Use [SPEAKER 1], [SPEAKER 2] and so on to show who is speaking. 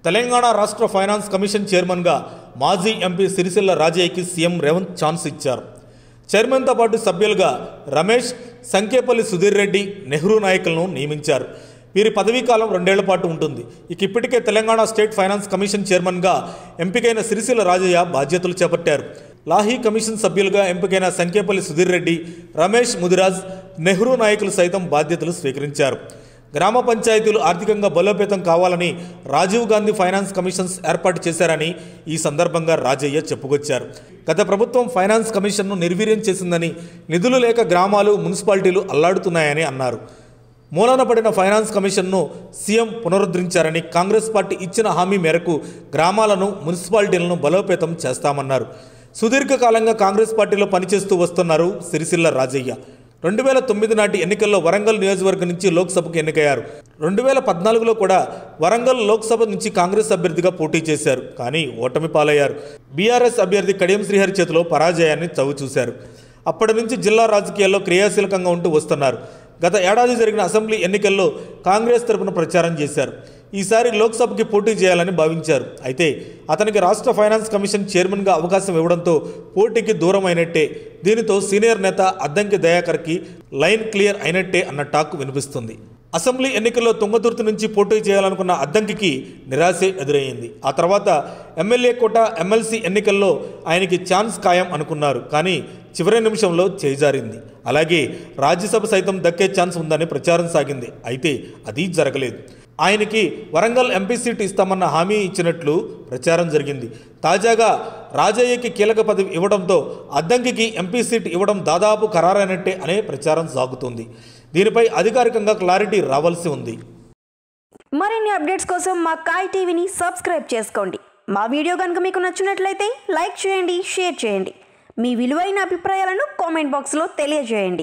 [SPEAKER 1] తెలంగాణ రాష్ట్ర finance commission చైర్మన్గా మాజీ ఎంపీ సిరిసిల్ల రాజయ్యకి సీఎం రేవంత్ ఛాన్స్ ఇచ్చారు చైర్మన్తో పాటు సభ్యులుగా రమేష్ సంకేపల్లి సుధీర్ రెడ్డి నెహ్రూ నాయకులను నియమించారు వీరి పదవీ కాలం రెండేళ్ల పాటు ఉంటుంది ఇక ఇప్పటికే తెలంగాణ స్టేట్ ఫైనాన్స్ కమిషన్ చైర్మన్గా ఎంపికైన సిరిసిల్ల రాజయ్య బాధ్యతలు చేపట్టారు లాహీ కమిషన్ సభ్యులుగా ఎంపికైన సంకేపల్లి సుధీర్ రెడ్డి రమేష్ ముదిరాజ్ నెహ్రూ నాయకులు సైతం బాధ్యతలు స్వీకరించారు గ్రామ పంచాయతీలు ఆర్థికంగా బలోపేతం కావాలని రాజీవ్ గాంధీ ఫైనాన్స్ కమిషన్స్ ఏర్పాటు చేశారని ఈ సందర్భంగా రాజయ్య చెప్పుకొచ్చారు గత ప్రభుత్వం ఫైనాన్స్ కమిషన్ను నిర్వీర్యం చేసిందని నిధులు లేక గ్రామాలు మున్సిపాలిటీలు అల్లాడుతున్నాయని అన్నారు మూలన పడిన ఫైనాన్స్ కమిషన్ను సీఎం పునరుద్ధరించారని కాంగ్రెస్ పార్టీ ఇచ్చిన హామీ మేరకు గ్రామాలను మున్సిపాలిటీలను బలోపేతం చేస్తామన్నారు సుదీర్ఘకాలంగా కాంగ్రెస్ పార్టీలో పనిచేస్తూ వస్తున్నారు సిరిసిల్ల రాజయ్య రెండు వేల తొమ్మిది నాటి ఎన్నికల్లో వరంగల్ నియోజకవర్గం నుంచి లోక్సభకు ఎన్నికయ్యారు రెండు వేల పద్నాలుగులో కూడా వరంగల్ లోక్సభ నుంచి కాంగ్రెస్ అభ్యర్థిగా పోటీ చేశారు కానీ ఓటమి పాలయ్యారు బీఆర్ఎస్ అభ్యర్థి కడియం శ్రీహరి చేతిలో పరాజయాన్ని చవి చూశారు అప్పటి నుంచి జిల్లా రాజకీయాల్లో క్రియాశీలకంగా ఉంటూ వస్తున్నారు గత ఏడాది జరిగిన అసెంబ్లీ ఎన్నికల్లో కాంగ్రెస్ తరపున ప్రచారం చేశారు ఈసారి లోక్సభకి పోటీ చేయాలని భావించారు అయితే అతనికి రాష్ట్ర ఫైనాన్స్ కమిషన్ చైర్మన్గా అవకాశం ఇవ్వడంతో పోటీకి దూరం అయినట్టే దీనితో సీనియర్ నేత అద్దంకి దయాకర్కి లైన్ క్లియర్ అయినట్టే అన్న టాక్ వినిపిస్తుంది అసెంబ్లీ ఎన్నికల్లో తుంగతుర్తి నుంచి పోటీ చేయాలనుకున్న అద్దంకికి నిరాశే ఎదురయ్యింది ఆ తర్వాత ఎమ్మెల్యే కోట ఎమ్మెల్సీ ఎన్నికల్లో ఆయనకి ఛాన్స్ ఖాయం అనుకున్నారు కానీ చివరి నిమిషంలో చేజారింది అలాగే రాజ్యసభ సైతం దక్కే ఛాన్స్ ఉందని ప్రచారం సాగింది అయితే అది జరగలేదు ఆయనకి వరంగల్ ఎంపీ సీట్ ఇస్తామన్న హామీ ఇచ్చినట్లు ప్రచారం జరిగింది తాజాగా రాజయ్యకి కీలక పదవి ఇవ్వడంతో అద్దంకికి ఎంపీ సీట్ ఇవ్వడం దాదాపు ఖరారైనట్టే అనే ప్రచారం సాగుతుంది దీనిపై అధికారికంగా క్లారిటీ రావాల్సి ఉంది
[SPEAKER 2] మరిన్ని అప్డేట్స్ కోసం మా కాయ్ టీవీని సబ్స్క్రైబ్ చేసుకోండి మా వీడియో కనుక మీకు నచ్చినట్లయితే లైక్ చేయండి షేర్ చేయండి మీ విలువైన అభిప్రాయాలను కామెంట్ బాక్స్లో తెలియజేయండి